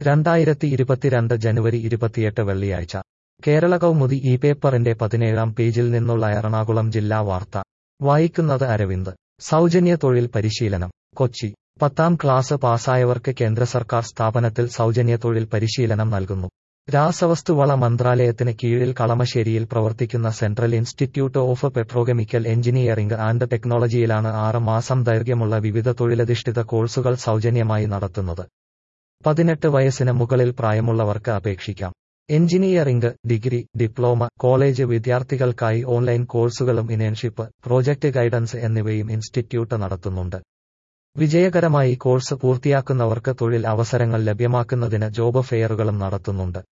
രണ്ടായിരത്തി ഇരുപത്തിരണ്ട് ജനുവരി ഇരുപത്തിയെട്ട് വെള്ളിയാഴ്ച കേരള കൗമുദി ഈ പേപ്പറിന്റെ പതിനേഴാം പേജിൽ നിന്നുള്ള എറണാകുളം ജില്ലാ വാർത്ത വായിക്കുന്നത് അരവിന്ദ് സൗജന്യ തൊഴിൽ പരിശീലനം കൊച്ചി പത്താം ക്ലാസ് പാസ്സായവർക്ക് കേന്ദ്ര സർക്കാർ സ്ഥാപനത്തിൽ സൗജന്യ തൊഴിൽ പരിശീലനം നൽകുന്നു രാസവസ്തുവള മന്ത്രാലയത്തിന് കീഴിൽ കളമശ്ശേരിയിൽ പ്രവർത്തിക്കുന്ന central institute of petrochemical engineering and ടെക്നോളജിയിലാണ് ആറ് മാസം ദൈർഘ്യമുള്ള വിവിധ തൊഴിലധിഷ്ഠിത കോഴ്സുകൾ സൗജന്യമായി നടത്തുന്നത് പതിനെട്ട് വയസ്സിന് മുകളിൽ പ്രായമുള്ളവർക്ക് അപേക്ഷിക്കാം എഞ്ചിനീയറിംഗ് ഡിഗ്രി ഡിപ്ലോമ കോളേജ് വിദ്യാർത്ഥികൾക്കായി ഓൺലൈൻ കോഴ്സുകളും ഇന്റേൺഷിപ്പ് പ്രോജക്ട് ഗൈഡൻസ് എന്നിവയും ഇൻസ്റ്റിറ്റ്യൂട്ട് നടത്തുന്നുണ്ട് വിജയകരമായി കോഴ്സ് പൂർത്തിയാക്കുന്നവർക്ക് തൊഴിൽ അവസരങ്ങൾ ലഭ്യമാക്കുന്നതിന് ജോബ് ഫെയറുകളും നടത്തുന്നുണ്ട്